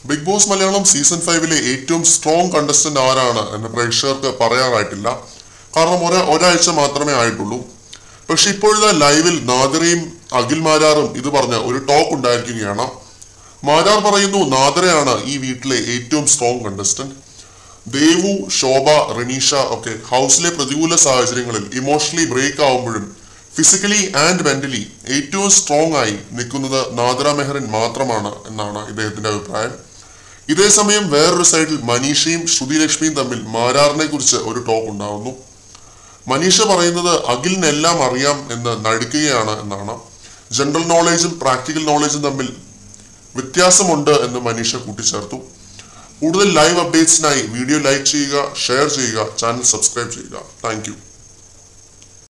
big Boss Malayalam season ഫൈവിലെ ഏറ്റവും strong contestant ആരാണ് എന്ന് പ്രേക്ഷകർക്ക് പറയാറായിട്ടില്ല കാരണം ഒരാ ഒരാഴ്ച മാത്രമേ ആയിട്ടുള്ളൂ പക്ഷെ ഇപ്പോഴത്തെ ലൈവിൽ നാദിറയും അഖിൽ മാരാറും ഇത് പറഞ്ഞ ഒരു ടോക്ക് ഉണ്ടായിരിക്കുകയാണ് മാരാർ പറയുന്നു നാദിറയാണ് ഈ വീട്ടിലെ ഏറ്റവും സ്ട്രോങ് കണ്ടസ്റ്റന്റ് ദേവു ശോഭ റനീഷ ഒക്കെ ഹൗസിലെ പ്രതികൂല സാഹചര്യങ്ങളിൽ ഇമോഷണലി ബ്രേക്ക് ആവുമ്പോഴും ഫിസിക്കലി ആൻഡ് മെന്റലി ഏറ്റവും സ്ട്രോങ് ആയി നിൽക്കുന്നത് നാദിറ മെഹറിൻ മാത്രമാണ് എന്നാണ് ഇദ്ദേഹത്തിന്റെ അഭിപ്രായം ഇതേ സമയം വേറൊരു സൈഡിൽ മനീഷയും ശ്രുതി ലക്ഷ്മിയും തമ്മിൽ മാരാറിനെ കുറിച്ച് ഒരു ടോക്ക് ഉണ്ടാവുന്നു മനീഷ പറയുന്നത് അഖിലിനെല്ലാം അറിയാം എന്ന് നടിക്കുകയാണ് എന്നാണ് ജനറൽ നോളേജും പ്രാക്ടിക്കൽ നോളേജും തമ്മിൽ വ്യത്യാസമുണ്ട് എന്ന് മനീഷ കൂട്ടിച്ചേർത്തു കൂടുതൽ ലൈവ് അപ്ഡേറ്റ്സിനായി വീഡിയോ ലൈക്ക് ചെയ്യുക ഷെയർ ചെയ്യുക ചാനൽ സബ്സ്ക്രൈബ് ചെയ്യുക താങ്ക്